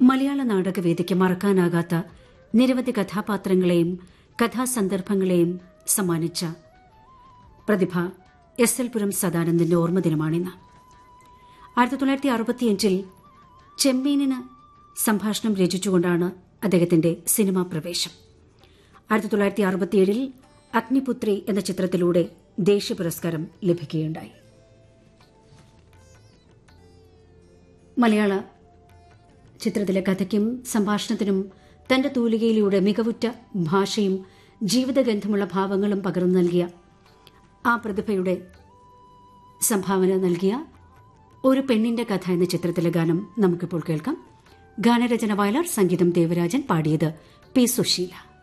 മലയാള നാടകവേദിക്ക് മറക്കാനാകാത്ത നിരവധി കഥാപാത്രങ്ങളെയും കഥാസന്ദർഭങ്ങളെയും സമ്മാനിച്ച പ്രതിഭ എസ് എൽ പുരം സദാനന്ദന്റെ ഓർമ്മദിനമാണിന്ന് ആയിരത്തി തൊള്ളായിരത്തി അറുപത്തിയഞ്ചിൽ ചെമ്മീനിന് സംഭാഷണം രചിച്ചുകൊണ്ടാണ് അദ്ദേഹത്തിന്റെ സിനിമാ പ്രവേശം ആയിരത്തി തൊള്ളായിരത്തി അറുപത്തിയേഴിൽ അഗ്നിപുത്രി എന്ന ചിത്രത്തിലൂടെ ദേശീയ പുരസ്കാരം ലഭിക്കുകയുണ്ടായി മലയാള ചിത്രത്തിലെ കഥയ്ക്കും സംഭാഷണത്തിനും തന്റെ തൂലികയിലൂടെ മികവുറ്റ ഭാഷയും ജീവിതഗന്ധമുള്ള ഭാവങ്ങളും പകർന്നു നൽകിയ ആ പ്രതിഭയുടെ സംഭാവന നൽകിയ ഒരു പെണ്ണിന്റെ കഥ എന്ന ചിത്രത്തിലെ ഗാനം നമുക്കിപ്പോൾ കേൾക്കാം ഗാനരചന വയലാർ സംഗീതം ദേവരാജൻ പാടിയത് പി സുശീല